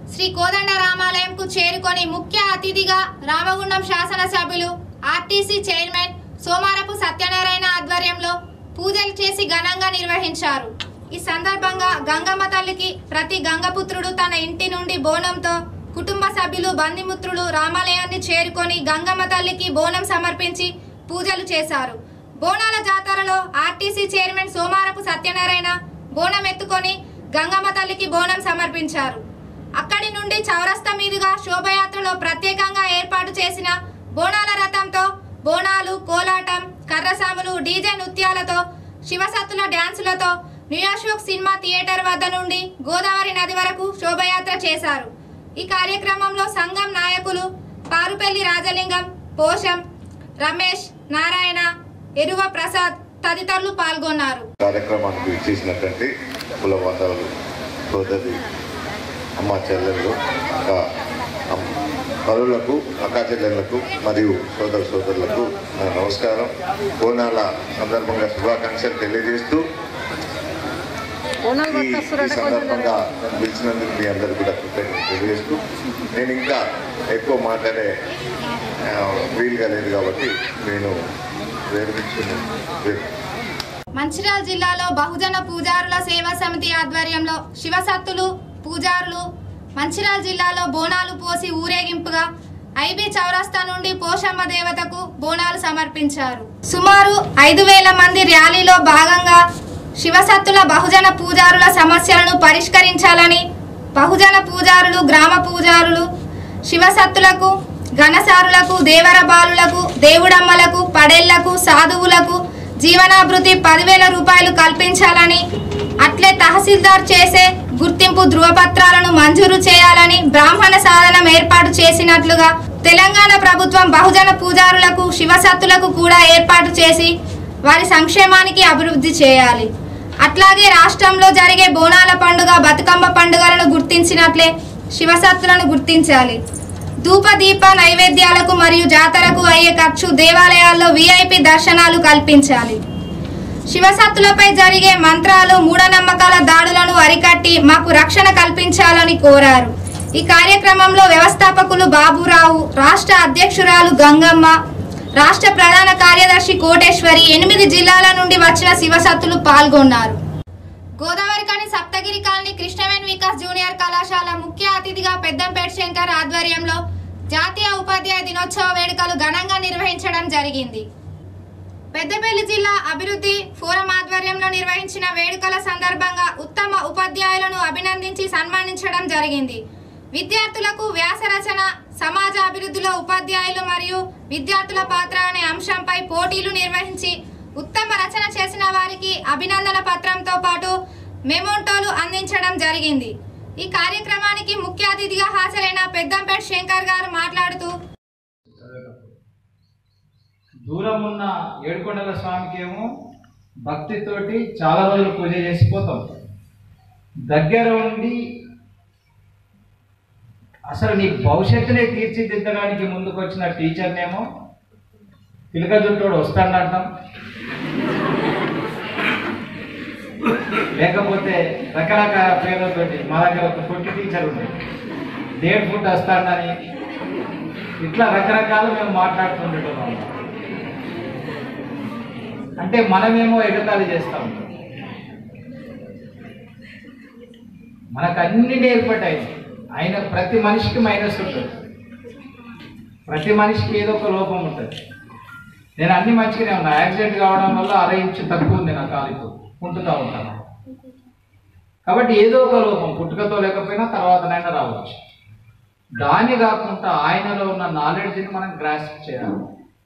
శ్రీ కోదండ రామాలయంకు చేరుకొని ముఖ్య అతిథిగా రామగుండం శాసనసభ్యులు ఆర్టీసీ చైర్మన్ సోమారపు సత్యనారాయణ ఆధ్వర్యంలో పూజలు చేసి ఘనంగా నిర్వహించారు ఈ సందర్భంగా గంగమ్మ తల్లికి ప్రతి గంగపుత్రుడు తన ఇంటి నుండి బోనంతో కుటుంబ సభ్యులు బంధుమిత్రులు రామాలయాన్ని చేరుకొని గంగమ్మ తల్లికి బోనం సమర్పించి పూజలు చేశారు బోనాల జాతరలో ఆర్టీసీ చైర్మన్ సోమారపు సత్యనారాయణ బోనం ఎత్తుకొని గంగమ్మ తల్లికి బోనం సమర్పించారు అక్కడి నుండి చౌరస్తా మీదుగా శోభయాత్రలో ప్రత్యేకంగా ఏర్పాటు చేసిన బోనాల రథంతో బోనాలు కోలాటం కర్రసాములు డీజే నృత్యాలతో శివసత్తుల డ్యాన్సులతో న్యూయార్క్ సినిమా థియేటర్ వద్ద నుండి గోదావరి నది వరకు శోభయాత్ర చేశారు ఈ కార్యక్రమంలో సంఘం నాయకులు పారుపల్లి రాజలింగం పోషం రమేష్ నారాయణ ఎరువ ప్రసాద్ తదితరులు పాల్గొన్నారు కార్యక్రమానికి ఇచ్చేసినటువంటి కుల బంధువులు సోదరి అమ్మ చెల్లెళ్ళు ఇంకా అమ్- పరులకు అక్కా చెల్లెళ్లకు మరియు సోదర సోదరులకు నా నమస్కారం బోనాల సందర్భంగా శుభాకాంక్షలు తెలియజేస్తూ ఈ ఈ సందర్భంగా నన్ను పిలిచినందుకు మీ అందరూ కూడా కృతజ్ఞతలు తెలియజేస్తూ నేను ఇంకా ఎక్కువ మాట్లాడే ఆ, వీలుగా లేదు కాబట్టి నేను విరమించుకున్నాను మంచిర్యాల జిల్లాలో బహుజన పూజారుల సేవా సమితి ఆధ్వర్యంలో శివసత్తులు పూజారులు మంచిర్యాల జిల్లాలో బోనాలు పోసి ఊరేగింపుగా ఐబీ చౌరస్తా నుండి పోషమ్మ దేవతకు బోనాలు సమర్పించారు సుమారు ఐదు వేల మంది ర్యాలీలో భాగంగా శివసత్తుల బహుజన పూజారుల సమస్యలను పరిష్కరించాలని బహుజన పూజారులు గ్రామ పూజారులు శివసత్తులకు ఘనసారులకు దేవరబాలులకు దేవుడమ్మలకు పడేళ్లకు సాధువులకు జీవనాభృతి పదివేల రూపాయలు కల్పించాలని అట్లే తహసీల్దార్ చేసే గుర్తింపు ధృవపత్రాలను మంజూరు చేయాలని బ్రాహ్మణ సాధనం ఏర్పాటు చేసినట్లుగా తెలంగాణ ప్రభుత్వం బహుజన పూజారులకు శివసత్తులకు కూడా ఏర్పాటు చేసి వారి సంక్షేమానికి అభివృద్ధి చేయాలి అట్లాగే రాష్ట్రంలో జరిగే బోనాల పండుగ బతుకమ్మ పండుగలను గుర్తించినట్లే శివసత్తులను గుర్తించాలి ధూప దీప నైవేద్యాలకు మరియు జాతరకు అయ్యే ఖర్చు దేవాలయాల్లో విఐపి దర్శనాలు కల్పించాలి శివసత్తులపై జరిగే మంత్రాలు మూఢనమ్మకాల దాడులను అరికట్టి మాకు రక్షణ కల్పించాలని కోరారు ఈ కార్యక్రమంలో వ్యవస్థాపకులు బాబురావు రాష్ట్ర అధ్యక్షురాలు గంగమ్మ రాష్ట్ర ప్రధాన కార్యదర్శి కోటేశ్వరి ఎనిమిది జిల్లాల నుండి వచ్చిన శివసత్తులు పాల్గొన్నారు గోదావరికని సప్తగిరి కాలనీ కృష్ణవేణి వికాస్ జూనియర్ కళాశాల ముఖ్య అతిథిగా పెద్దంపేట శంకర్ ఆధ్వర్యంలో జాతీయ ఉపాధ్యాయ దినోత్సవ వేడుకలు ఘనంగా నిర్వహించడం జరిగింది పెద్దపల్లి జిల్లా అభివృద్ధి ఫోరం ఆధ్వర్యంలో నిర్వహించిన వేడుకల సందర్భంగా ఉత్తమ ఉపాధ్యాయులను అభినందించి సన్మానించడం జరిగింది విద్యార్థులకు వ్యాస రచన సమాజ అభివృద్ధిలో ఉపాధ్యాయులు మరియు విద్యార్థుల పాత్ర అనే అంశంపై పోటీలు నిర్వహించి ఉత్తమ రచన చేసిన వారికి అభినందన పత్రంతో పాటు మెమోంటోలు అందించడం జరిగింది ఈ కార్యక్రమానికి ముఖ్య అతిథిగా హాజరైన పెద్దంపేట శంకర్ గారు మాట్లాడుతూ దూరం ఉన్న ఏడుకొండల స్వామికి ఏమో భక్తితోటి చాలా రోజులు పూజ చేసిపోతాం దగ్గర ఉండి అసలు నీ భవిష్యత్తునే తీర్చిదిద్దడానికి ముందుకు వచ్చిన టీచర్నేమో పిలక జుట్టోడు వస్తాడంటాం లేకపోతే రకరకాల పేర్లతోటి మా దగ్గర ఒక పొట్టి టీచర్ ఉంది దేడ్ ఫుడ్ వస్తాడని ఇట్లా రకరకాలు మేము మాట్లాడుతుండేటోళ్ళం అంటే మనమేమో ఎగతాళి చేస్తాం మనకు అన్ని నేర్పడ్డాయి ఆయన ప్రతి మనిషికి మైనస్ ఉంటుంది ప్రతి మనిషికి ఏదో ఒక లోపం ఉంటుంది నేను అన్ని మంచిగానే ఉన్నా యాక్సిడెంట్ కావడం వల్ల అర ఇంచు తక్కువ ఉంది నా కాలితో కుంటుతా ఉంటాను కాబట్టి ఏదో ఒక లోపం పుట్టుకతో లేకపోయినా తర్వాతనైనా రావచ్చు దాన్ని కాకుండా ఆయనలో ఉన్న నాలెడ్జ్ని మనం గ్రాస్ప్ చేయాలి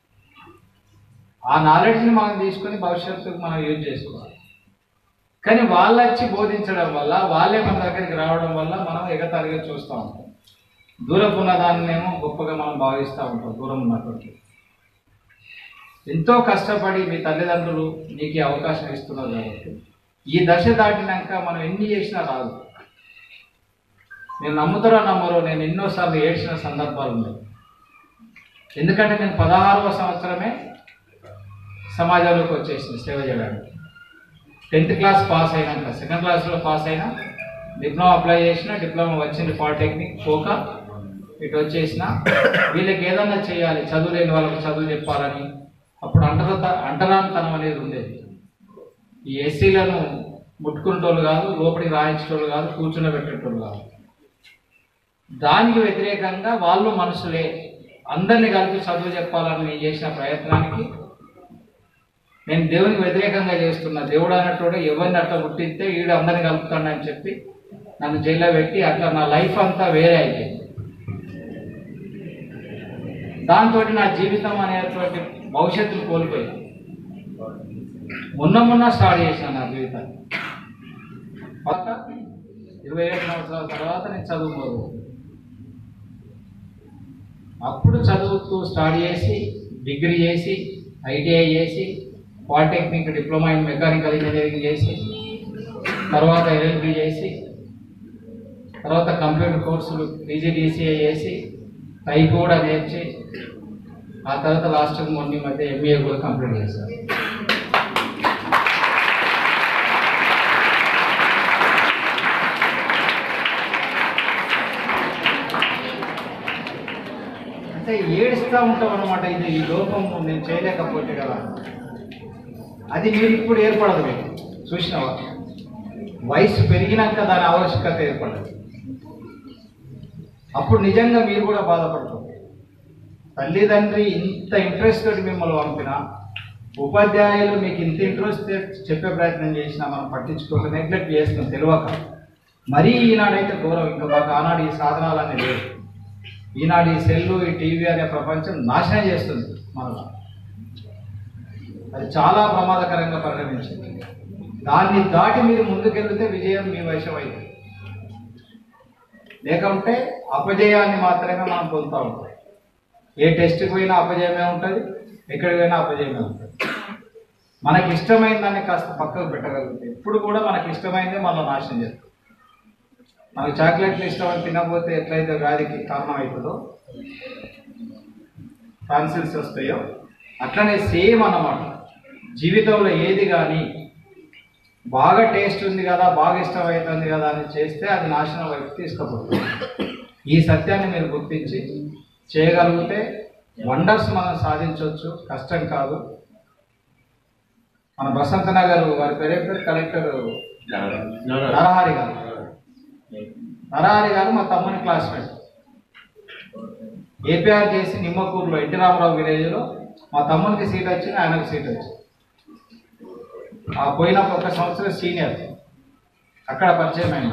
ఆ నాలెడ్జ్ని మనం తీసుకొని భవిష్యత్తుకు మనం యూజ్ చేసుకోవాలి కానీ వాళ్ళు వచ్చి బోధించడం వల్ల వాళ్ళే మన దగ్గరికి రావడం వల్ల మనం ఎగతాళిగా చూస్తూ ఉంటాం దూరపు ఉన్న దాన్నేమో గొప్పగా మనం భావిస్తూ ఉంటాం దూరం ఉన్నటువంటి ఎంతో కష్టపడి మీ తల్లిదండ్రులు నీకు ఈ అవకాశం ఇస్తున్నారు కాబట్టి ఈ దశ దాటినాక మనం ఎన్ని చేసినా రాదు నేను నమ్ముతారో నమ్మరో నేను ఎన్నోసార్లు ఏడ్చిన సందర్భాలు ఉన్నాయి ఎందుకంటే నేను పదహారవ సంవత్సరమే సమాజంలోకి వచ్చేసింది సేవ చేయడానికి టెన్త్ క్లాస్ పాస్ అయినాక సెకండ్ క్లాస్లో పాస్ అయినా డిప్లొమా అప్లై చేసిన డిప్లొమా వచ్చింది పాలిటెక్నిక్ పోక ఇటు వచ్చేసిన వీళ్ళకి ఏదన్నా చేయాలి చదువు లేని వాళ్ళకి చదువు చెప్పాలని అప్పుడు అంటర అంటరానితనం అనేది ఉండేది ఈ ఎస్సీలను ముట్టుకునేటోళ్ళు కాదు లోపలికి రాయించేటోళ్ళు కాదు కూర్చుని పెట్టేటోళ్ళు కాదు దానికి వ్యతిరేకంగా వాళ్ళు మనుషులే అందరినీ కలిపి చదువు చెప్పాలని నేను చేసిన ప్రయత్నానికి నేను దేవునికి వ్యతిరేకంగా చేస్తున్నా దేవుడు అన్నట్టు ఎవరిని అట్లా పుట్టిస్తే ఈడు అందరిని కలుపుతాడని చెప్పి నన్ను జైల్లో పెట్టి అట్లా నా లైఫ్ అంతా వేరే అయిపోయింది దాంతో నా జీవితం అనేటువంటి భవిష్యత్తును కోల్పోయింది మొన్న మొన్న స్టార్ట్ చేశాను నా జీవితాన్ని పక్క ఇరవై ఏడు సంవత్సరాల తర్వాత నేను చదువు మొదలు అప్పుడు చదువుతూ స్టార్ట్ చేసి డిగ్రీ చేసి ఐటీఐ చేసి polytechnic diploma in mechanical engineering చేసి తర్వాత ఎల్ఎల్బి చేసి తర్వాత కంప్యూటర్ కోర్సులు పీజీడీసీఏ చేసి టై కూడా నేర్చి ఆ తర్వాత లాస్ట్ మొన్న ఈ మధ్య ఎంబీఏ కూడా కంప్లీట్ చేశాను అంటే ఏడుస్తూ ఉంటాం అనమాట ఇది ఈ లోపం నేను చేయలేకపోతే కదా అది మీరు ఇప్పుడు ఏర్పడదు మీకు చూసినావా వయసు పెరిగినాక దాని ఆవశ్యకత ఏర్పడదు అప్పుడు నిజంగా మీరు కూడా బాధపడతారు తల్లిదండ్రి ఇంత ఇంట్రెస్ట్ తోటి మిమ్మల్ని పంపిన ఉపాధ్యాయులు మీకు ఇంత ఇంట్రెస్ట్ చెప్పే ప్రయత్నం చేసినా మనం పట్టించుకోక నెగ్లెక్ట్ చేస్తాం తెలియక మరీ ఈనాడైతే ఘోరం ఇంకా మాకు ఆనాడు ఈ సాధనాలన్నీ లేవు ఈనాడు ఈ సెల్లు ఈ టీవీ అనే ప్రపంచం నాశనం చేస్తుంది మనలో అది చాలా ప్రమాదకరంగా పరిణమించింది దాన్ని దాటి మీరు ముందుకెళ్తే విజయం మీ వశం అయింది లేకుంటే అపజయాన్ని మాత్రమే మనం పొందుతూ ఉంటాం ఏ టెస్ట్కి పోయినా అపజయమే ఉంటుంది ఎక్కడికి పోయినా అపజయమే ఉంటుంది మనకి ఇష్టమైన దాన్ని కాస్త పక్కకు పెట్టగలిగితే ఎప్పుడు కూడా మనకి ఇష్టమైందే మనం నాశనం చేస్తాం మనకు చాక్లెట్లు ఇష్టమని తినకపోతే ఎట్లయితే వ్యాధికి కారణం అవుతుందో టాన్సిల్స్ వస్తాయో అట్లనే సేమ్ అన్నమాట జీవితంలో ఏది కానీ బాగా టేస్ట్ ఉంది కదా బాగా ఇష్టం అవుతుంది కదా అని చేస్తే అది నాశనం వైపు తీసుకుపోతుంది ఈ సత్యాన్ని మీరు గుర్తించి చేయగలిగితే వండర్స్ మనం సాధించవచ్చు కష్టం కాదు మన బసంత నగర్ వారి పేరు ఏం పేరు కలెక్టర్ నరహరి గారు నరహరి గారు మా తమ్ముని క్లాస్మేట్ ఏపీఆర్ చేసి నిమ్మకూరులో ఎన్టీ రామారావు విలేజ్లో మా తమ్మునికి సీట్ వచ్చింది ఆయనకు సీట్ వచ్చింది ఆ పోయిన ఒక సంవత్సరం సీనియర్ అక్కడ పరిచయం అయినా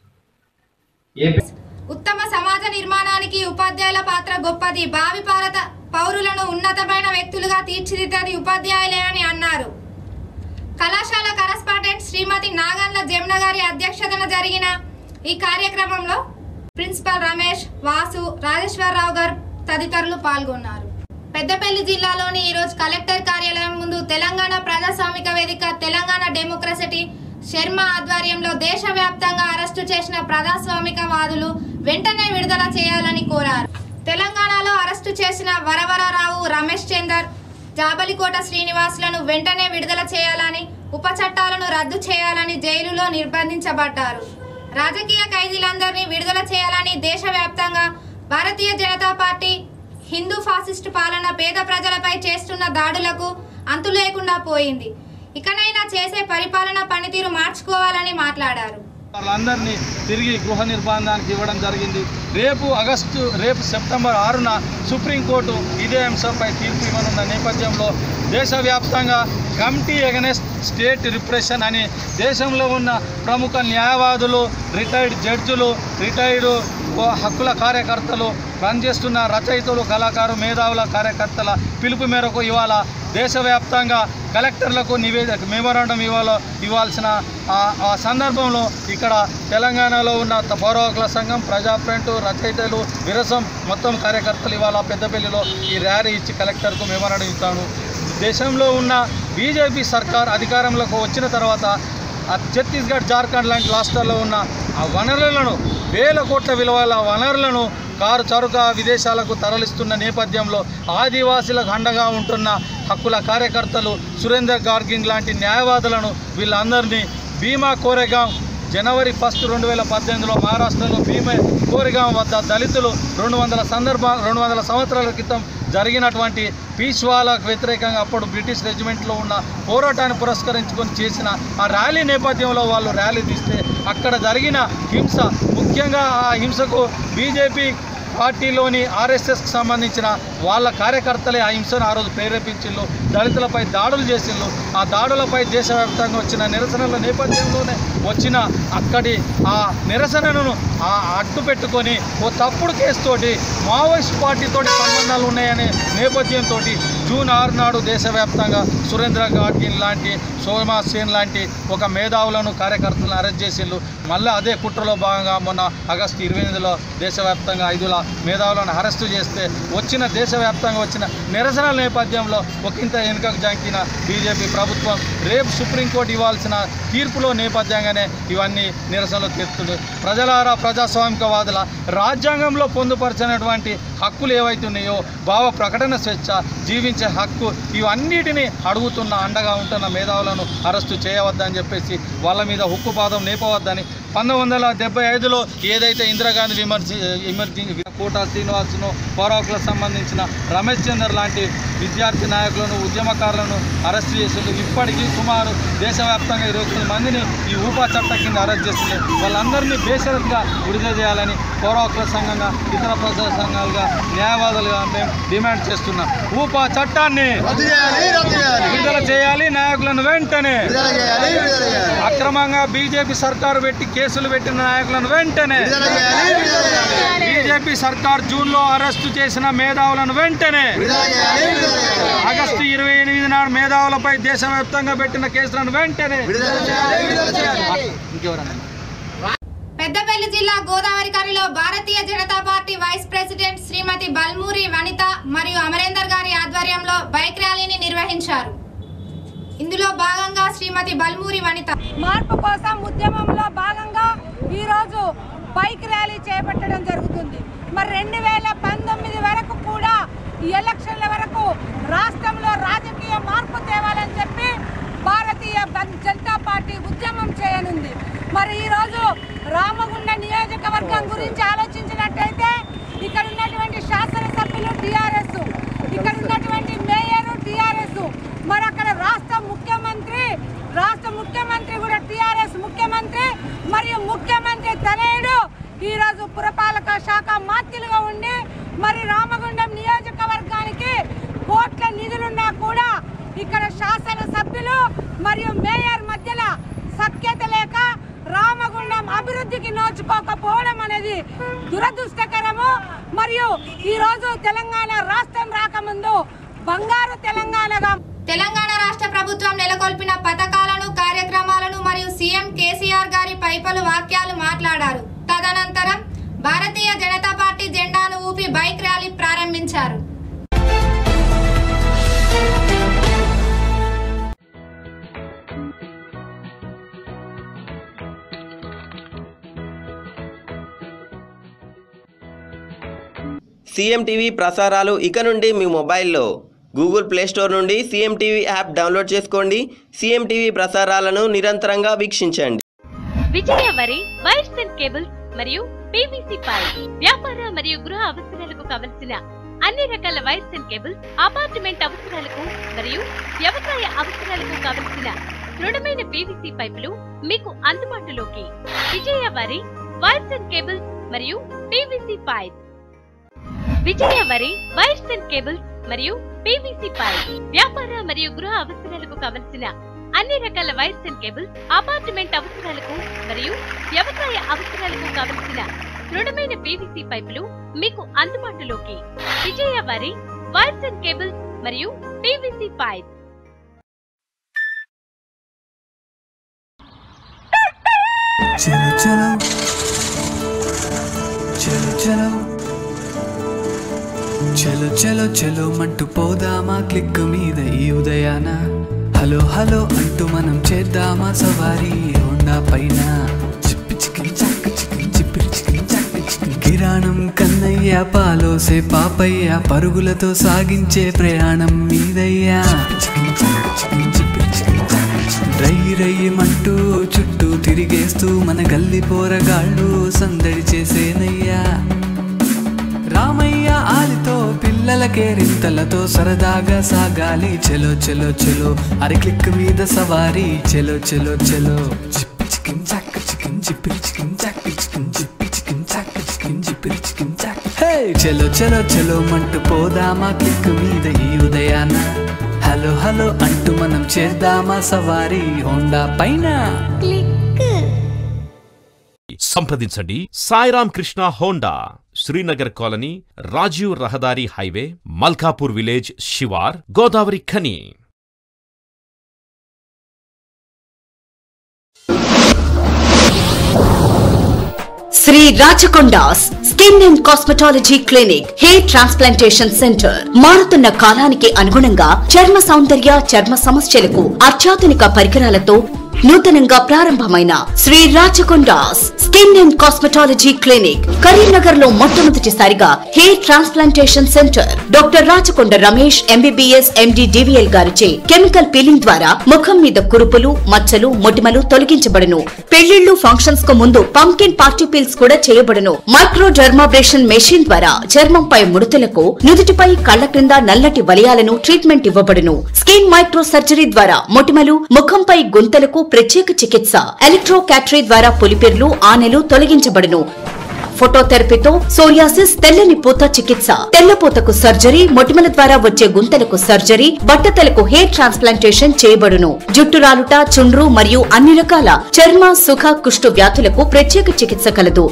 ఏపీ ఉత్తమ సమాజ నిర్మాణానికి ఉపాధ్యాయుల పాత్ర గొప్పది భావి భారత పౌరులను ఉన్నతమైన వ్యక్తులుగా తీర్చిదిద్దది ఉపాధ్యాయులే అని అన్నారు కళాశాల కరస్పాండెంట్ శ్రీమతి నాగన్ల జమున గారి అధ్యక్షతన జరిగిన ఈ కార్యక్రమంలో ప్రిన్సిపల్ రమేష్ వాసు రాజేశ్వరరావు గారు తదితరులు పాల్గొన్నారు పెద్దపల్లి జిల్లాలోని ఈరోజు కలెక్టర్ కార్యాలయం ముందు తెలంగాణ ప్రజాస్వామిక వేదిక తెలంగాణ డెమోక్రసిటీ శర్మ ఆధ్వర్యంలో దేశవ్యాప్తంగా అరెస్టు చేసిన ప్రజాస్వామిక వాదులు వెంటనే విడుదల చేయాలని కోరారు తెలంగాణలో అరెస్టు చేసిన వరవరరావు రమేష్ చందర్ జాబలికోట శ్రీనివాసులను వెంటనే విడుదల చేయాలని ఉప చట్టాలను రద్దు చేయాలని జైలులో నిర్బంధించబడ్డారు రాజకీయ ఖైదీలందరినీ విడుదల చేయాలని దేశవ్యాప్తంగా భారతీయ జనతా పార్టీ హిందూ ఫాసిస్ట్ పాలన పేద ప్రజలపై చేస్తున్న దాడులకు అంతు లేకుండా పోయింది ఇకనైనా చేసే పరిపాలన పనితీరు మార్చుకోవాలని మాట్లాడారు వాళ్ళందరినీ తిరిగి గృహ నిర్బంధానికి ఇవ్వడం జరిగింది రేపు ఆగస్టు రేపు సెప్టెంబర్ ఆరున సుప్రీంకోర్టు ఇదే అంశంపై తీర్పు ఇవ్వనున్న నేపథ్యంలో దేశవ్యాప్తంగా కమిటీ ఎగనెస్ట్ స్టేట్ రిప్రెషన్ అని దేశంలో ఉన్న ప్రముఖ న్యాయవాదులు రిటైర్డ్ జడ్జులు రిటైర్డ్ హక్కుల కార్యకర్తలు పనిచేస్తున్న రచయితలు కళాకారు మేధావుల కార్యకర్తల పిలుపు మేరకు ఇవాళ దేశవ్యాప్తంగా కలెక్టర్లకు నివేదిక మెమోరాండం ఇవ్వాల ఇవ్వాల్సిన ఆ- ఆ సందర్భంలో ఇక్కడ తెలంగాణలో ఉన్న త- పౌర హక్కుల సంఘం ప్రజా ఫ్రంట్ రచయితలు విరసం మొత్తం కార్యకర్తలు ఇవాళ పెద్దపల్లిలో ఈ ర్యాలీ ఇచ్చి కలెక్టర్కు మెమోరాండం ఇస్తాను దేశంలో ఉన్న బీజేపీ సర్కార్ అధికారంలోకి వచ్చిన తర్వాత ఆ ఛత్తీస్గఢ్ జార్ఖండ్ లాంటి రాష్ట్రాల్లో ఉన్న ఆ వనరులను వేల కోట్ల విలువల వనరులను కారు చరుక విదేశాలకు తరలిస్తున్న నేపథ్యంలో ఆదివాసీలకు అండగా ఉంటున్న హక్కుల కార్యకర్తలు సురేందర్ గార్గింగ్ లాంటి న్యాయవాదులను వీళ్ళందరినీ భీమా కోరేగాం జనవరి ఫస్ట్ రెండు వేల పద్దెనిమిదిలో మహారాష్ట్రలో భీమే కోరిగాం వద్ద దళితులు రెండు వందల సందర్భ రెండు వందల సంవత్సరాల క్రితం జరిగినటువంటి పీష్వాలకు వ్యతిరేకంగా అప్పుడు బ్రిటిష్ రెజిమెంట్లో ఉన్న పోరాటాన్ని పురస్కరించుకొని చేసిన ఆ ర్యాలీ నేపథ్యంలో వాళ్ళు ర్యాలీ తీస్తే అక్కడ జరిగిన హింస ముఖ్యంగా ఆ హింసకు బీజేపీ పార్టీలోని ఆర్ఎస్ఎస్కి సంబంధించిన వాళ్ళ కార్యకర్తలే ఆ హింసను ఆ రోజు ప్రేరేపించిళ్ళు దళితులపై దాడులు చేసిళ్ళు ఆ దాడులపై దేశవ్యాప్తంగా వచ్చిన నిరసనల నేపథ్యంలోనే వచ్చిన అక్కడి ఆ నిరసనను ఆ అడ్డు పెట్టుకొని ఓ తప్పుడు కేసుతోటి మావోయిస్ట్ పార్టీతోటి సంబంధాలు ఉన్నాయనే నేపథ్యంతో జూన్ ఆరు నాడు దేశవ్యాప్తంగా సురేంద్ర గాడ్గిన్ లాంటి సోమా సేన్ లాంటి ఒక మేధావులను కార్యకర్తలను అరెస్ట్ చేసిళ్ళు మళ్ళీ అదే కుట్రలో భాగంగా మొన్న ఆగస్టు ఇరవై ఎనిమిదిలో దేశవ్యాప్తంగా ఐదుల మేధావులను అరెస్టు చేస్తే వచ్చిన దేశవ్యాప్తంగా వచ్చిన నిరసనల నేపథ్యంలో ఒకంత వెనుకకు జాంకిన బీజేపీ ప్రభుత్వం రేపు సుప్రీంకోర్టు ఇవ్వాల్సిన తీర్పులో నేపథ్యంగానే ఇవన్నీ నిరసనలు తీరుతుంది ప్రజలారా ప్రజాస్వామికవాదుల రాజ్యాంగంలో పొందుపరచినటువంటి హక్కులు ఏవైతున్నాయో భావ ప్రకటన స్వేచ్ఛ జీవించే హక్కు ఇవన్నిటిని అడుగుతున్న అండగా ఉంటున్న మేధావులను అరెస్టు చేయవద్దని చెప్పేసి వాళ్ళ మీద హుక్కుపాదం నేపవద్దని పంతొమ్మిది వందల డెబ్బై ఐదులో ఏదైతే ఇందిరాగాంధీ విమర్శి విమర్శి కోటా శ్రీనివాసును పోరాకులకు సంబంధించిన రమేష్ చందర్ లాంటి విద్యార్థి నాయకులను ఉద్యమకారులను అరెస్ట్ చేసిండు ఇప్పటికీ సుమారు దేశవ్యాప్తంగా ఇరవై తొమ్మిది మందిని ఈ ఊపా చట్టం కింద అరెస్ట్ చేసింది వాళ్ళందరినీ బేషరత్గా విడుదల చేయాలని పౌరాకుల సంఘంగా ఇతర ప్రజా సంఘాలుగా న్యాయవాదులుగా మేము డిమాండ్ చేస్తున్నాం ఊపా చట్టాన్ని రద్దు చేయాలి రద్దు చేయాలి విడుదల చేయాలి నాయకులను వెంటనే విడుదల చేయాలి విడుదల చేయాలి అక్రమంగా బీజేపీ సర్కారు పెట్టి కేసులు పెట్టిన నాయకులను వెంటనే విడుదల చేయాలి విడుదల చేయాలి బీజేపీ సర్కార్ జూన్ లో అరెస్టు చేసిన మేధావులను వెంటనే విడుదల చేయాలి విడుదల చేయాలి ఆగస్టు ఇరవై ఎనిమిది నాడు మేధావులపై దేశవ్యాప్తంగా పెట్టిన కేసులను వెంటనే విడుదల చేయాలి విడుదల చేయాలి ఇంకెవరన్నా పెద్దపల్లి జిల్లా గోదావరికరిలో Bharatiya Janata party vice president Shrimati Balmuri Vanitha మరియు అమరేందర్ గారి ఆధ్వర్యంలో బైక్ ర్యాలీని నిర్వహించారు ఇందులో భాగంగా శ్రీమతి బల్మూరి వనిత మార్పు కోసం ఉద్యమంలో భాగంగా ఈరోజు బైక్ ర్యాలీ చేపట్టడం జరుగుతుంది మరి రెండు వేల పంతొమ్మిది వరకు కూడా ఈ ఎలక్షన్ల వరకు రాష్ట్రంలో రాజకీయ మార్పు తేవాలని చెప్పి భారతీయ బం- జనతా పార్టీ ఉద్యమం చేయనుంది మరి ఈరోజు రామగుండ నియోజకవర్గం గురించి ఆలోచించినట్టయితే ఇక్కడ ఉన్నటువంటి శాసనసభ్యులు టీఆర్ఎస్ ఇక్కడ ఉన్నటువంటి మేయర్ టీఆర్ఎస్ మరి అక్కడ రాష్ట్ర ముఖ్యమంత్రి రాష్ట్ర ముఖ్యమంత్రి కూడా టీఆర్ఎస్ ముఖ్యమంత్రి మరియు ముఖ్యమంత్రి తనయుడు ఈ రోజు పురపాలక శాఖ మాత్యులుగా ఉండి మరి రామగుండం నియోజకవర్గానికి కోట్ల నిధులున్నా కూడా ఇక్కడ శాసన సభ్యులు మరియు మేయర్ మధ్యలో సఖ్యత లేక రామగుండం అభివృద్ధికి నోచుకోకపోవడం అనేది దురదృష్టకరము మరియు ఈ రోజు తెలంగాణ రాష్ట్రం రాకముందు బంగారు తెలంగాణగా తెలంగాణ రాష్ట్ర ప్రభుత్వం నెలకొల్పిన పథకాలను కార్యక్రమాలను మరియు సీఎం కేసీఆర్ గారి పై పలు వాక్యాలు మాట్లాడారు తదనంతరం భారతీయ జనతా పార్టీ జెండాను ఊపి బైక్ ర్యాలీ ప్రారంభించారు సీఎం టీవీ ప్రసారాలు ఇక నుండి మీ మొబైల్లో గూగుల్ ప్లే స్టోర్ నుండి సీఎం టీవీ యాప్ డౌన్లోడ్ చేసుకోండి సీఎం టీవీ ప్రసారాలను నిరంతరంగా వీక్షించండి Vijaya Vari wires and cables మరియు పీవీసీ పైప్ వ్యాపార మరియు గృహ అవసరాలకు కావలసిన అన్ని రకాల వైర్స్ అండ్ కేబుల్స్ అపార్ట్మెంట్ అవసరాలకు మరియు వ్యవసాయ అవసరాలకు కావలసిన దృఢమైన పీవీసీ పైపులు మీకు అందుబాటులోకి Vijaya Vari wires and cables మరియు PVC pipe Vijaya Vari wires and cables మరియు పీవీసీ పైప్ వ్యాపార మరియు గృహ అవసరాలకు కావలసిన అన్ని రకాల వైర్స్ అండ్ కేబుల్స్ అపార్ట్మెంట్ అవసరాలకు మరియు వ్యవసాయ అవసరాలకు కావలసిన దృఢమైన పీవీసీ పైపులు మీకు అందుబాటులోకి Vijaya Vari wires and cables మరియు పీవీసీ పైప్ చలో చలో చలో చలో చలో చలో చలో మంటూ పోదామా క్లిక్ మీద ఈ ఉదయాన హలో హలో అంటూ మనం చేద్దామా సవారీ హోండా పైన చిప్పి చికిన్ చక్క చికిన్ చిప్పిరి చికిన్ చక్క చికిన్ కిరాణం కన్నయ్య పాలోసే పాపయ్య పరుగులతో సాగించే ప్రయాణం మీదయ్యా చికిన్ చక్క చికిన్ చిప్పిరి చికిన్ చక్క చికిన్. రై రయ్యమంటూ చుట్టూ తిరుగు తిరిగేస్తూ మన గల్లి పోరగాళ్ళు సందడి చేసేనయ్యా రామయ్య ఆలితో పిల్లల కేరింతలతో సరదాగా సాగాలి చెలో చెలో చెలో అరి క్లిక్ మీద సవారీ చెలో చెలో చెలో చిప్పి చికిన్ చాక్ చికిన్ చిప్పిరి చికిన్ చాక్ చికిన్ చిప్పి చికిన్ చాక్ చికిన్ చిప్పిరి చికిన్ చాక్ హే చెలో చెలో చెలో మంటూ పోదామా క్లిక్ మీద ఈ ఉదయాన హలో హలో అంటూ మనం చేద్దామా సవారీ హోండా పైన సంప్రదించండి సాయిరామ్ కృష్ణ హోండా శ్రీనగర్ కాలనీ రాజీవ్ రహదారి హైవే మల్కాపూర్ విలేజ్ శివార్ Godavarikhani Sri Rachakondas skin and cosmetology clinic hair transplantation centre మారుతున్న కాలానికి అనుగుణంగా చర్మ సౌందర్య చర్మ సమస్యలకు అత్యాధునిక పరికరాలతో నూతనంగా ప్రారంభమైన Sri Rachakondas skin and cosmetology clinic Karimnagar లో మొట్టమొదటిసారిగా hair transplantation centre doctor Rachakonda Ramesh MBBS MD DVL గారిచే కెమికల్ పీలింగ్ ద్వారా ముఖం మీద కురుపులు మచ్చలు మొటిమలు తొలగించబడును పెళ్లిళ్లు ఫంక్షన్స్ కు ముందు పంకిన్ పార్టీ పీల్స్ కూడా చేయబడును మైక్రో డర్మాబ్రేషన్ మెషిన్ ద్వారా చర్మంపై ముడతలకు నుదుటిపై కళ్ల క్రింద నల్లటి వలయాలను ట్రీట్మెంట్ ఇవ్వబడును స్కిన్ మైక్రో సర్జరీ ద్వారా మొటిమలు ముఖంపై గుంతలకు ప్రత్యేక చికిత్స ఎలక్ట్రో క్యాటరీ ద్వారా పులిపిర్లు ఆనెలు తొలగించబడును ఫోటోథెరపీతో సోరియాసిస్ తెల్లని పూత చికిత్స తెల్లపూతకు సర్జరీ మొటిమల ద్వారా వచ్చే గుంతలకు సర్జరీ బట్టతలకు హెయిర్ ట్రాన్స్ప్లాంటేషన్ చేయబడును జుట్టు రాలుట చుండ్రు మరియు అన్ని రకాల చర్మ సుఖ కుష్టు వ్యాధులకు ప్రత్యేక చికిత్స కలదు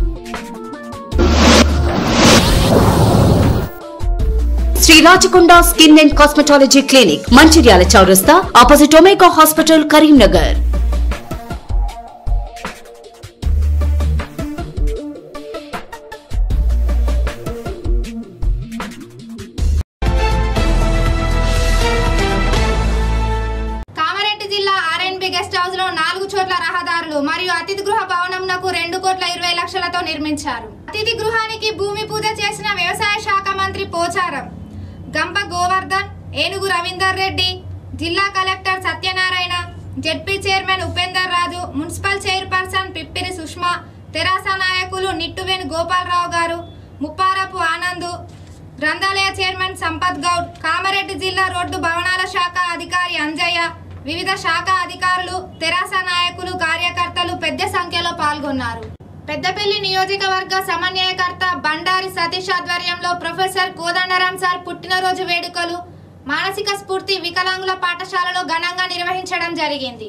Sri Rachakonda skin and cosmetology clinic Mancherial చౌరస్తా opposite Omega hospital Karimnagar Kamareddy జిల్లా ఆర్ఎన్బి గెస్ట్ హౌస్ లో నాలుగు చోట్ల రహదారులు మరియు అతిథి గృహ భవనంనకు రెండు కోట్ల ఇరవై లక్షలతో నిర్మించారు అతిథి గృహానికి భూమి పూజ చేసిన వ్యవసాయ శాఖ మంత్రి పోచారం గంప గోవర్ధన్ ఏనుగు రవీందర్ రెడ్డి జిల్లా collector Satyanarayana ZP chairman Upender Raju municipal chairperson Pippiri Sushma తెరాస నాయకులు నిట్టువేణి గోపాలరావు గారు ముప్పారపు ఆనందు గ్రంథాలయ చైర్మన్ సంపత్ గౌడ్ కామారెడ్డి జిల్లా రోడ్డు భవనాల శాఖ అధికారి అంజయ్య వివిధ శాఖ అధికారులు తెరాస నాయకులు కార్యకర్తలు పెద్ద సంఖ్యలో పాల్గొన్నారు పెద్దపల్లి నియోజకవర్గ సమన్వయకర్త బండారి సతీష్ ఆధ్వర్యంలో ప్రొఫెసర్ కోదండరాం సార్ పుట్టినరోజు వేడుకలు మానసిక స్ఫూర్తి వికలాంగుల పాఠశాలలో ఘనంగా నిర్వహించడం జరిగింది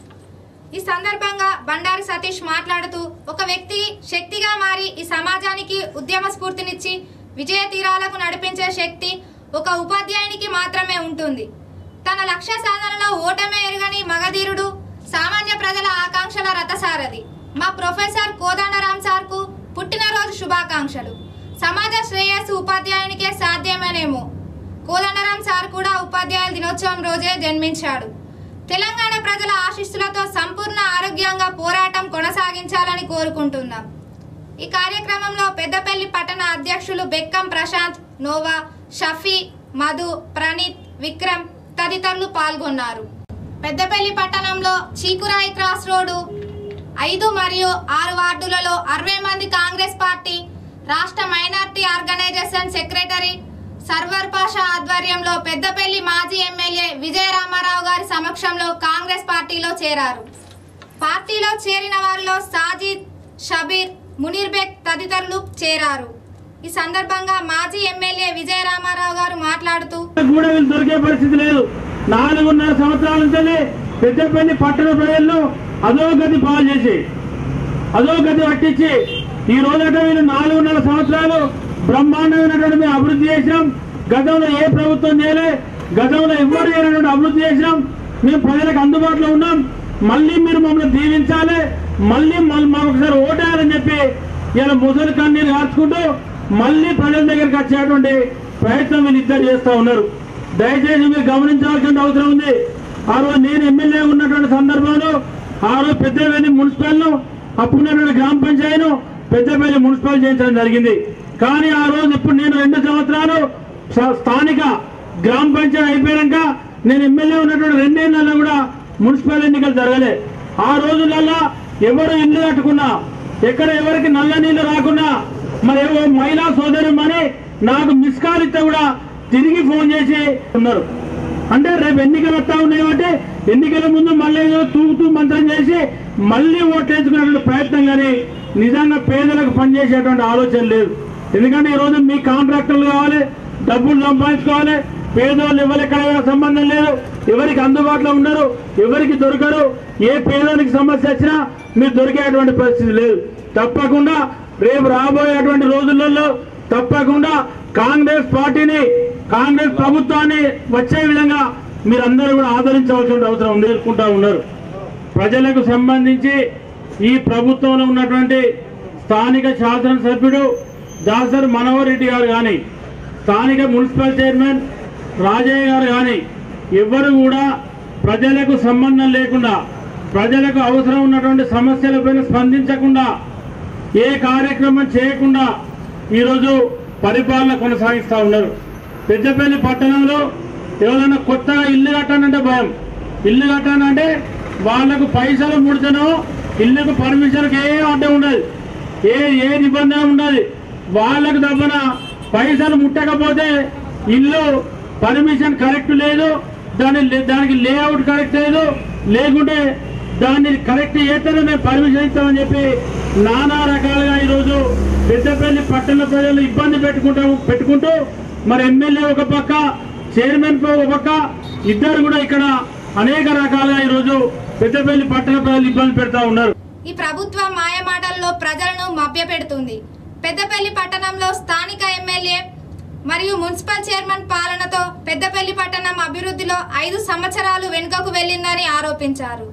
ఈ సందర్భంగా బండారి సతీష్ మాట్లాడుతూ ఒక వ్యక్తి శక్తిగా మారి ఈ సమాజానికి ఉద్యమ స్ఫూర్తినిచ్చి విజయ తీరాలకు నడిపించే శక్తి ఒక ఉపాధ్యాయునికి మాత్రమే ఉంటుంది తన లక్ష్య సాధనలో ఓటమే ఎరుగని మగధీరుడు సామాన్య ప్రజల ఆకాంక్షల రథసారథి మా ప్రొఫెసర్ కోదండరాం సార్కు పుట్టినరోజు శుభాకాంక్షలు సమాజ శ్రేయస్సు ఉపాధ్యాయునికే సాధ్యమేనేమో కోదండరాం సార్ కూడా ఉపాధ్యాయుల దినోత్సవం రోజే జన్మించాడు తెలంగాణ ప్రజల ఆశీస్సులతో సంపూర్ణ ఆరోగ్యంగా పోరాటం కొనసాగించాలని కోరుకుంటున్నాం ఈ కార్యక్రమంలో పెద్దపల్లి పట్టణ అధ్యక్షులు బెక్కం ప్రశాంత్ నోవా షఫీ మధు ప్రణీత్ విక్రమ్ తదితరులు పాల్గొన్నారు పెద్దపల్లి పట్టణంలో చీకురాయి క్రాస్ రోడ్డు ఐదు మరియు ఆరు వార్డులలో అరవై మంది కాంగ్రెస్ పార్టీ రాష్ట్ర minority organisation secretary Sarvar Pasha ఆధ్వర్యంలో పెద్దపల్లి మాజీ ఎమ్మెల్యే విజయ రామారావు గారి సమక్షంలో కాంగ్రెస్ పార్టీలో చేరారు పార్టీలో చేరిన వారిలో సాజిద్ షబీర్ మునీర్ బేగ్ తదితరులు చేరారు ఈ సందర్భంగా మాజీ ఎమ్మెల్యే విజయ రామారావు గారు మాట్లాడుతూ కూడా వీళ్ళు దొరికే పరిస్థితి లేదు నాలుగున్నర సంవత్సరాల నుంచి పెద్దపల్లి పట్టణ ప్రజలను అధోగతి పాలు చేసి అధోగతి పట్టించి ఈ రోజట వీళ్ళు నాలుగున్నర సంవత్సరాలు బ్రహ్మాండమైనటువంటి మేము అభివృద్ధి చేసినాం గతంలో ఏ ప్రభుత్వం చేయలే గతంలో ఎవ్వరు చేయనటువంటి అభివృద్ధి చేసినాం మేము ప్రజలకు అందుబాటులో ఉన్నాం మళ్ళీ మీరు మమ్మల్ని దీవించాలి మళ్ళీ మళ్ళీ మాకు ఒకసారి ఓటేయాలని చెప్పి ఇలా ముసలి కన్నీరు కార్చుకుంటూ మళ్ళీ ప్రజల దగ్గరికి వచ్చేటువంటి ప్రయత్నం వీళ్ళు ఇద్దరు చేస్తూ ఉన్నారు దయచేసి మీరు గమనించాల్సిన అవసరం ఉంది ఆ రోజు నేను ఎమ్మెల్యే ఉన్నటువంటి సందర్భంలో ఆ రోజు పెద్దపల్లి మున్సిపల్ను అప్పుడున్నటువంటి గ్రామ పంచాయతీను పెద్దపల్లి మున్సిపల్ చేయించడం జరిగింది కానీ ఆ రోజు ఇప్పుడు నేను రెండు సంవత్సరాలు స- స్థానిక గ్రామ పంచాయతీ అయిపోయాక నేను ఎమ్మెల్యే ఉన్నటువంటి రెండేళ్లలో కూడా మున్సిపల్ ఎన్నికలు జరగలే ఆ రోజులలో ఎవరు ఇల్లు కట్టుకున్నా ఎక్కడ ఎవరికి నల్ల నీళ్లు రాకున్నా మరి ఏవో మహిళా సోదరి అని నాకు మిస్ కాల్ ఇస్తే కూడా తిరిగి ఫోన్ చేసి ఉన్నారు అంటే రేపు ఎన్నికలు వస్తా ఉన్నాయి అంటే ఎన్నికల ముందు మళ్ళీ ఏదో తూగుతూ మంత్రం చేసి మళ్ళీ ఓట్లు వేసుకునేటువంటి ప్రయత్నం కానీ నిజంగా పేదలకు పనిచేసేటువంటి ఆలోచన లేదు ఎందుకంటే ఈరోజు మీ కాంట్రాక్టర్లు కావాలి డబ్బులు సంపాదించుకోవాలి పేదోళ్ళు ఎవరు ఎక్కడ సంబంధం లేదు ఎవరికి అందుబాటులో ఉండరు ఎవరికి దొరకరు ఏ పేదోనికి సమస్య వచ్చినా మీరు దొరికేటువంటి పరిస్థితి లేదు తప్పకుండా రేపు రాబోయేటువంటి రోజులలో తప్పకుండా కాంగ్రెస్ పార్టీని కాంగ్రెస్ ప్రభుత్వాన్ని వచ్చే విధంగా మీరందరూ కూడా ఆదరించవలసిన అవసరం ఉంది అనుకుంటా ఉన్నారు ప్రజలకు సంబంధించి ఈ ప్రభుత్వంలో ఉన్నటువంటి స్థానిక శాసనసభ్యుడు దాసర్ మనోహర్ రెడ్డి గారు కానీ స్థానిక మున్సిపల్ చైర్మన్ రాజయ్య గారు కానీ ఎవ్వరు కూడా ప్రజలకు సంబంధం లేకుండా ప్రజలకు అవసరం ఉన్నటువంటి సమస్యలపైన స్పందించకుండా ఏ కార్యక్రమం చేయకుండా ఈరోజు పరిపాలన కొనసాగిస్తూ ఉన్నారు పెద్దపల్లి పట్టణంలో ఎవరైనా కొత్తగా ఇల్లు కట్టానంటే భయం ఇల్లు కట్టానంటే వాళ్లకు పైసలు ముడితేనో ఇల్లుకు పర్మిషన్కి ఏ అడ్డం ఉండదు ఏ ఏ నిబంధన ఉండదు వాళ్ళకు తప్పన పైసలు ముట్టకపోతే ఇల్లు పర్మిషన్ కరెక్ట్ లేదు దాని దానికి లేఅవుట్ కరెక్ట్ లేదు లేకుంటే దాన్ని కరెక్ట్ చేస్తేనే మేము పర్మిషన్ ఇస్తామని చెప్పి నానా రకాలుగా ఈరోజు పెద్దపల్లి పట్టణ ప్రజలు ఇబ్బంది పెట్టుకుంటూ పెట్టుకుంటూ మరి ఎమ్మెల్యే ఒక పక్క చైర్మన్ ఒక పక్క ఇద్దరు కూడా ఇక్కడ అనేక రకాలుగా ఈరోజు పెద్దపల్లి పట్టణ ప్రజలు ఇబ్బంది పెడతా ఉన్నారు ఈ ప్రభుత్వం మాయమాటల్లో ప్రజలను మభ్యపెడుతుంది పెద్దపల్లి పట్టణంలో స్థానిక ఎమ్మెల్యే మరియు మున్సిపల్ చైర్మన్ పాలనతో పెద్దపల్లి పట్టణం అభివృద్ధిలో ఐదు సంవత్సరాలు వెనుకకు వెళ్ళిందని ఆరోపించారు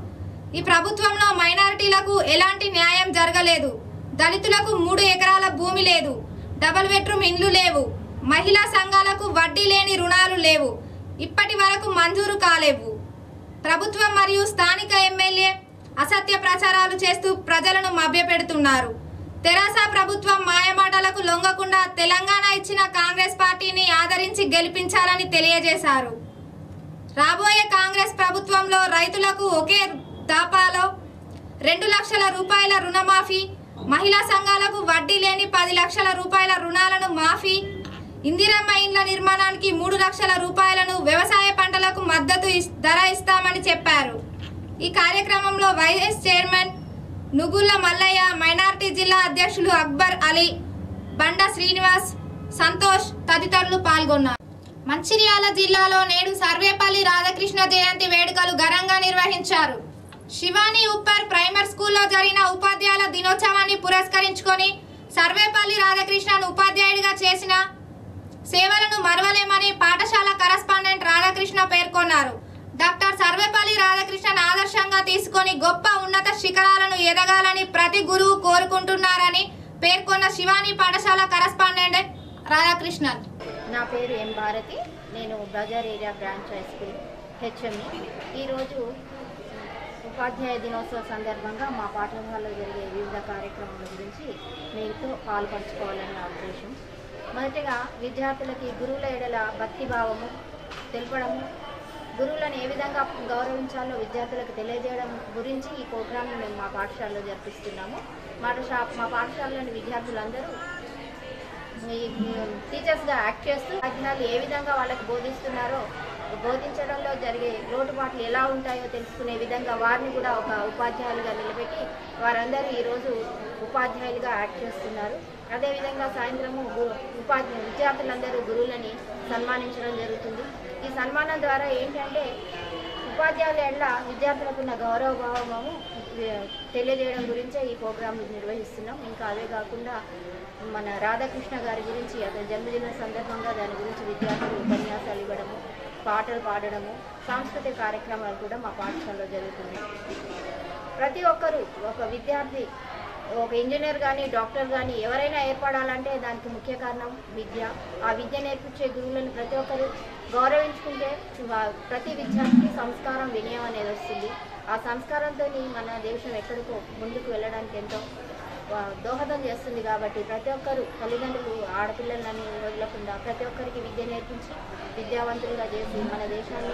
ఈ ప్రభుత్వంలో మైనారిటీలకు ఎలాంటి న్యాయం జరగలేదు దళితులకు మూడు ఎకరాల భూమి లేదు డబల్ బెడ్రూమ్ ఇండ్లు లేవు మహిళా సంఘాలకు వడ్డీ లేని రుణాలు లేవు ఇప్పటి వరకు మంజూరు కాలేవు ప్రభుత్వం మరియు స్థానిక ఎమ్మెల్యే అసత్య ప్రచారాలు చేస్తూ ప్రజలను మభ్యపెడుతున్నారు తెరాస ప్రభుత్వం మాయమాటలకు లొంగకుండా తెలంగాణ ఇచ్చిన కాంగ్రెస్ పార్టీని ఆదరించి గెలిపించాలని తెలియజేశారు రాబోయే కాంగ్రెస్ ప్రభుత్వంలో రైతులకు ఒకే దాపాలో రెండు లక్షల రూపాయల రుణమాఫీ మహిళా సంఘాలకు వడ్డీ లేని పది లక్షల రూపాయల రుణాలను మాఫీ ఇందిరమ్మ ఇండ్ల నిర్మాణానికి మూడు లక్షల రూపాయలను వ్యవసాయ పంటలకు మద్దతు ఇస్- ధర ఇస్తామని చెప్పారు ఈ కార్యక్రమంలో vice chairman Nugulla Mallaiah minority జిల్లా అధ్యక్షులు అక్బర్ అలీ బండ శ్రీనివాస్ సంతోష్ తదితరులు పాల్గొన్నారు మంచిర్యాల జిల్లాలో నేడు సర్వేపల్లి రాధాకృష్ణ జయంతి వేడుకలు ఘనంగా నిర్వహించారు శివాని ఉప్పర్ ప్రైమర్ స్కూల్లో జరిగిన ఉపాధ్యాయుల దినోత్సవాన్ని పురస్కరించుకొని సర్వేపల్లి రాధాకృష్ణను ఉపాధ్యాయుడిగా చేసిన సేవలను మరవలేమని పాఠశాల కరస్పాండెంట్ రాధాకృష్ణ పేర్కొన్నారు డాక్టర్ సర్వేపల్లి రాధాకృష్ణన్ ఆదర్శంగా తీసుకొని గొప్ప ఉన్నత శిఖరాలను ఎదగాలని ప్రతి గురువు కోరుకుంటున్నారని పేర్కొన్న శివాని పాఠశాల కరస్పాండెంట్ రాధాకృష్ణన్ నా పేరు ఎం భారతి నేను బజార్ ఏరియా బ్రాంచ్ హై స్కూల్ హెచ్ఎంఈ ఈరోజు ఉపాధ్యాయ దినోత్సవ సందర్భంగా మా పాఠశాలలో జరిగే వివిధ కార్యక్రమాల గురించి మీతో పాల్పంచుకోవాలని నా ఉద్దేశం మొదటిగా విద్యార్థులకి గురువుల ఎడల భక్తి భావము తెలపడము గురువులను ఏ విధంగా గౌరవించాలో విద్యార్థులకు తెలియజేయడం గురించి ఈ ప్రోగ్రామ్ని మేము మా పాఠశాలలో జరిపిస్తున్నాము మా పాఠశా- మా పాఠశాలలోని విద్యార్థులందరూ ఈ టీచర్స్గా యాక్ట్ చేస్తూ అజ్ఞాలు ఏ విధంగా వాళ్ళకి బోధిస్తున్నారో బోధించడంలో జరిగే లోటుపాట్లు ఎలా ఉంటాయో తెలుసుకునే విధంగా వారిని కూడా ఒక ఉపాధ్యాయులుగా నిలబెట్టి వారందరూ ఈరోజు ఉపాధ్యాయులుగా యాక్ట్ చేస్తున్నారు అదేవిధంగా సాయంత్రము గు- ఉపాధ్యాయ విద్యార్థులందరూ గురువులని సన్మానించడం జరుగుతుంది ఈ సన్మానం ద్వారా ఏంటంటే ఉపాధ్యాయుల ఎడ్ల విద్యార్థులకు ఉన్న గౌరవ భావము తెలియజేయడం గురించే ఈ ప్రోగ్రాం నిర్వహిస్తున్నాం ఇంకా అవే కాకుండా మన రాధాకృష్ణ గారి గురించి అతని జన్మదిన సందర్భంగా దాని గురించి విద్యార్థులు ఉపన్యాసాలు ఇవ్వడము పాటలు పాడడము సాంస్కృతిక కార్యక్రమాలు కూడా మా పాఠశాలలో జరుగుతున్నాయి ప్రతి ఒక్కరూ ఒక విద్యార్థి ఒక ఇంజనీర్ కానీ డాక్టర్ కానీ ఎవరైనా ఏర్పడాలంటే దానికి ముఖ్య కారణం విద్య ఆ విద్య నేర్పించే గురువులను ప్రతి ఒక్కరు గౌరవించుకుంటే వా- ప్రతి విద్యార్థికి సంస్కారం వినయం అనేది వస్తుంది ఆ సంస్కారంతో మన దేశం ఎక్కడికో ముందుకు వెళ్ళడానికి ఎంతో వా- దోహదం చేస్తుంది కాబట్టి ప్రతి ఒక్కరు తల్లిదండ్రులు ఆడపిల్లలని వదలకుండా ప్రతి ఒక్కరికి విద్య నేర్పించి విద్యావంతులుగా చేసి మన దేశాన్ని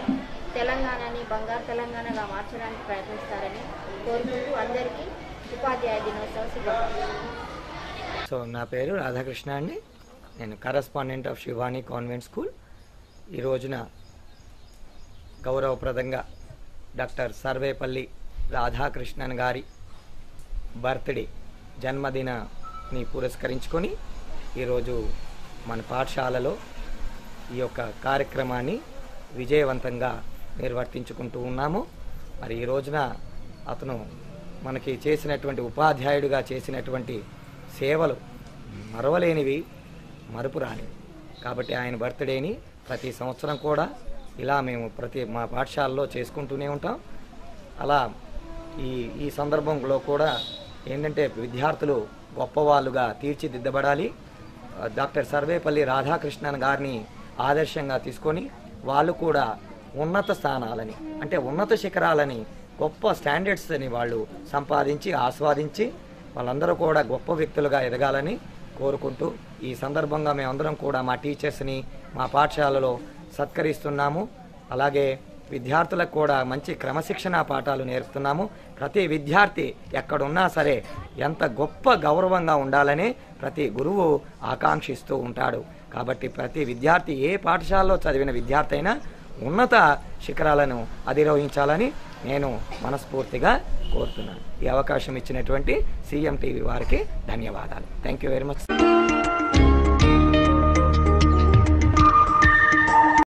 తెలంగాణని బంగారు తెలంగాణగా మార్చడానికి ప్రయత్నిస్తారని కోరుకుంటూ అందరికీ ఉపాధ్యాయ దినోత్సవ శుభాకాంక్షలు సో నా పేరు రాధాకృష్ణ అండి నేను correspondent of Shivani convent school ఈ రోజున గౌరవప్రదంగా డాక్టర్ సర్వేపల్లి రాధాకృష్ణన్ గారి బర్త్డే జన్మదినాన్ని పురస్కరించుకొని ఈరోజు మన పాఠశాలలో ఈ యొక్క కార్యక్రమాన్ని విజయవంతంగా నిర్వర్తించుకుంటూ ఉన్నాము మరి ఈ రోజున అతను మనకి చేసినటువంటి ఉపాధ్యాయుడిగా చేసినటువంటి సేవలు మరవలేనివి మరుపురానివి కాబట్టి ఆయన బర్త్డేని ప్రతి సంవత్సరం కూడా ఇలా మేము ప్రతి మా పాఠశాలలో చేసుకుంటూనే ఉంటాం అలా ఈ ఈ సందర్భంలో కూడా ఏంటంటే విద్యార్థులు గొప్పవాళ్ళుగా తీర్చిదిద్దబడాలి ఆ, డాక్టర్ సర్వేపల్లి రాధాకృష్ణన్ గారిని ఆదర్శంగా తీసుకొని వాళ్ళు కూడా ఉన్నత స్థానాలని అంటే ఉన్నత శిఖరాలని గొప్ప స్టాండర్డ్స్ని వాళ్ళు సంపాదించి ఆస్వాదించి వాళ్ళందరూ కూడా గొప్ప వ్యక్తులుగా ఎదగాలని కోరుకుంటూ ఈ సందర్భంగా మేమందరం కూడా మా టీచర్స్ని మా పాఠశాలలో సత్కరిస్తున్నాము అలాగే విద్యార్థులకు కూడా మంచి క్రమశిక్షణ పాఠాలు నేర్పుతున్నాము ప్రతి విద్యార్థి ఎక్కడున్నా సరే ఎంత గొప్ప గౌరవంగా ఉండాలని ప్రతి గురువు ఆకాంక్షిస్తూ ఉంటాడు కాబట్టి ప్రతి విద్యార్థి ఏ పాఠశాలలో చదివిన విద్యార్థి అయినా ఉన్నత శిఖరాలను అధిరోహించాలని నేను మనస్ఫూర్తిగా కోరుతున్నాను ఈ అవకాశం ఇచ్చినటువంటి సీఎం టీవీ వారికి ధన్యవాదాలు థ్యాంక్ యూ వెరీ మచ్